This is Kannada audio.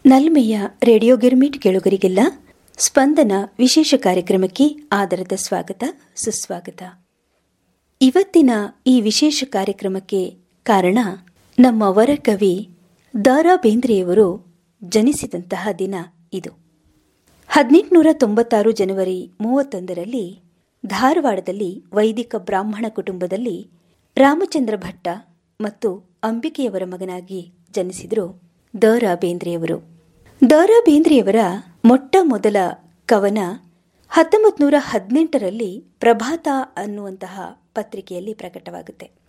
ನಲ್ಮೆಯ ರೇಡಿಯೋ ಗಿರ್ಮಿಟ್ ಕೇಳುಗರಿಗೆಲ್ಲ ಸ್ಪಂದನ ವಿಶೇಷ ಕಾರ್ಯಕ್ರಮಕ್ಕೆ ಆದರದ ಸ್ವಾಗತ ಸುಸ್ವಾಗತ ಇವತ್ತಿನ ಈ ವಿಶೇಷ ಕಾರ್ಯಕ್ರಮಕ್ಕೆ ಕಾರಣ ನಮ್ಮ ವರಕವಿ ದಾರಾ ಬೇಂದ್ರೆಯವರು ಜನಿಸಿದಂತಹ ದಿನ ಇದು ಹದಿನೆಂಟುನೂರ ತೊಂಬತ್ತಾರು ಜನವರಿ ಮೂವತ್ತೊಂದರಲ್ಲಿ ಧಾರವಾಡದಲ್ಲಿ ವೈದಿಕ ಬ್ರಾಹ್ಮಣ ಕುಟುಂಬದಲ್ಲಿ ರಾಮಚಂದ್ರ ಭಟ್ಟ ಮತ್ತು ಅಂಬಿಕೆಯವರ ಮಗನಾಗಿ ಜನಿಸಿದರು ದ ರಾ ಬೇಂದ್ರೆಯವರು ದ ರಾ ಬೇಂದ್ರೆಯವರ ಮೊಟ್ಟ ಮೊದಲ ಕವನ ಹತ್ತೊಂಬತ್ತು ನೂರ ಹದಿನೆಂಟರಲ್ಲಿ ಪ್ರಭಾತ ಅನ್ನುವಂತಹ ಪತ್ರಿಕೆಯಲ್ಲಿ ಪ್ರಕಟವಾಗುತ್ತೆ